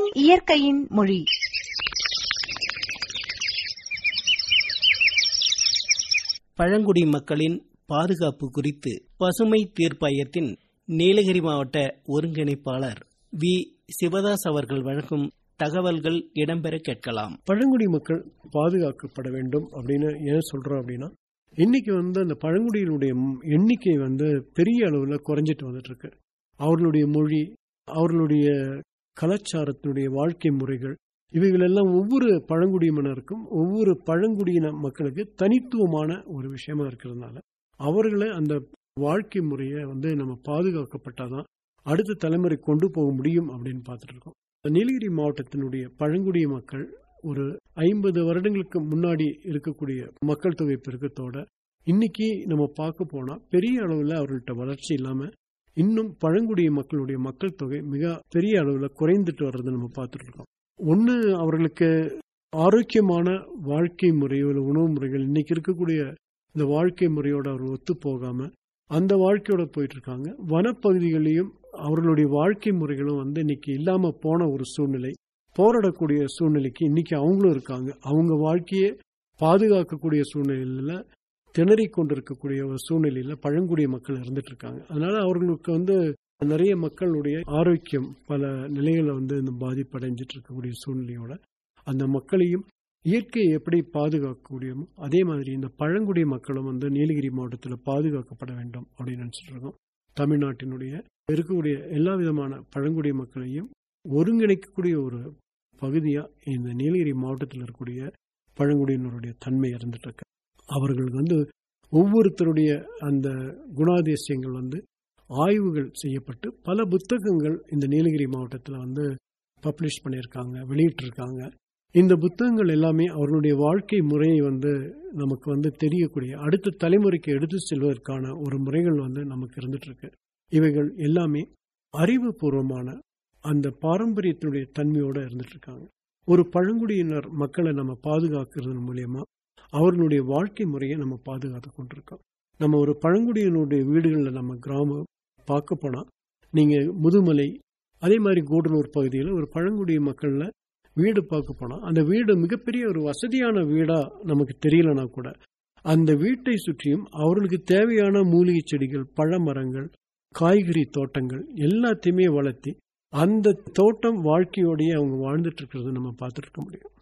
இயற்கையின் மொழி பழங்குடி மக்களின் பாதுகாப்பு குறித்து பசுமை தீர்ப்பாயத்தின் நீலகிரி மாவட்ட ஒருங்கிணைப்பாளர் வி சிவதாஸ் அவர்கள் வழங்கும் தகவல்கள் இடம்பெற கேட்கலாம் பழங்குடி மக்கள் பாதுகாக்கப்பட வேண்டும் அப்படின்னு ஏன் சொல்றோம் அப்படின்னா இன்னைக்கு வந்து அந்த பழங்குடியினுடைய எண்ணிக்கை வந்து பெரிய அளவுல குறைஞ்சிட்டு வந்துட்டு இருக்கு அவர்களுடைய மொழி அவர்களுடைய கலாச்சாரத்தினுடைய வாழ்க்கை முறைகள் இவைகள் எல்லாம் ஒவ்வொரு பழங்குடியினருக்கும் ஒவ்வொரு பழங்குடியின மக்களுக்கு தனித்துவமான ஒரு விஷயமா இருக்கிறதுனால அவர்களை அந்த வாழ்க்கை முறையை வந்து நம்ம பாதுகாக்கப்பட்டாதான் அடுத்த தலைமுறை கொண்டு போக முடியும் அப்படின்னு பார்த்துட்டு இருக்கோம் நீலகிரி மாவட்டத்தினுடைய பழங்குடிய மக்கள் ஒரு ஐம்பது வருடங்களுக்கு முன்னாடி இருக்கக்கூடிய மக்கள் தொகை பெருக்கத்தோட இன்னைக்கு நம்ம பார்க்க போனா பெரிய அளவுல அவர்கள்ட்ட வளர்ச்சி இல்லாம இன்னும் பழங்குடிய மக்களுடைய மக்கள் தொகை மிக பெரிய அளவுல குறைந்துட்டு வர்றதை நம்ம பார்த்துட்டு இருக்கோம் ஒன்று அவர்களுக்கு ஆரோக்கியமான வாழ்க்கை முறையோ இல்லை உணவு முறைகள் இன்னைக்கு இருக்கக்கூடிய இந்த வாழ்க்கை முறையோட அவர் ஒத்து போகாம அந்த வாழ்க்கையோட போயிட்டு இருக்காங்க வனப்பகுதிகளையும் அவர்களுடைய வாழ்க்கை முறைகளும் வந்து இன்னைக்கு இல்லாம போன ஒரு சூழ்நிலை போராடக்கூடிய சூழ்நிலைக்கு இன்னைக்கு அவங்களும் இருக்காங்க அவங்க வாழ்க்கையை பாதுகாக்கக்கூடிய சூழ்நிலையில திணறி கொண்டிருக்கக்கூடிய ஒரு சூழ்நிலையில பழங்குடிய மக்கள் இருந்துட்டு இருக்காங்க அதனால அவர்களுக்கு வந்து நிறைய மக்களுடைய ஆரோக்கியம் பல நிலைகளை வந்து இந்த பாதிப்படைஞ்சிட்டு இருக்கக்கூடிய சூழ்நிலையோட அந்த மக்களையும் இயற்கையை எப்படி பாதுகாக்கக்கூடியமோ அதே மாதிரி இந்த பழங்குடி மக்களும் வந்து நீலகிரி மாவட்டத்தில் பாதுகாக்கப்பட வேண்டும் அப்படின்னு நினைச்சிட்டு இருக்கோம் தமிழ்நாட்டினுடைய இருக்கக்கூடிய எல்லா விதமான பழங்குடி மக்களையும் ஒருங்கிணைக்கக்கூடிய ஒரு பகுதியா இந்த நீலகிரி மாவட்டத்தில் இருக்கக்கூடிய பழங்குடியினருடைய தன்மை இருந்துட்டு இருக்கு அவர்களுக்கு வந்து ஒவ்வொருத்தருடைய அந்த குணாதிசயங்கள் வந்து ஆய்வுகள் செய்யப்பட்டு பல புத்தகங்கள் இந்த நீலகிரி மாவட்டத்தில் வந்து பப்ளிஷ் பண்ணியிருக்காங்க வெளியிட்டிருக்காங்க இந்த புத்தகங்கள் எல்லாமே அவர்களுடைய வாழ்க்கை முறையை வந்து நமக்கு வந்து தெரியக்கூடிய அடுத்த தலைமுறைக்கு எடுத்து செல்வதற்கான ஒரு முறைகள் வந்து நமக்கு இருந்துட்டு இருக்கு இவைகள் எல்லாமே அறிவுபூர்வமான அந்த பாரம்பரியத்தினுடைய தன்மையோட இருந்துட்டு இருக்காங்க ஒரு பழங்குடியினர் மக்களை நம்ம பாதுகாக்கிறது மூலியமா அவர்களுடைய வாழ்க்கை முறையை நம்ம பாதுகாத்து கொண்டிருக்கோம் நம்ம ஒரு பழங்குடியினுடைய வீடுகளில் நம்ம கிராமம் பார்க்க போனா நீங்க முதுமலை அதே மாதிரி கூடலூர் பகுதியில் ஒரு பழங்குடிய மக்கள்ல வீடு பார்க்க போனா அந்த வீடு மிகப்பெரிய ஒரு வசதியான வீடா நமக்கு தெரியலனா கூட அந்த வீட்டை சுற்றியும் அவர்களுக்கு தேவையான மூலிகை செடிகள் பழமரங்கள் காய்கறி தோட்டங்கள் எல்லாத்தையுமே வளர்த்தி அந்த தோட்டம் வாழ்க்கையோடய அவங்க வாழ்ந்துட்டு இருக்கிறத நம்ம பார்த்துட்டு இருக்க முடியும்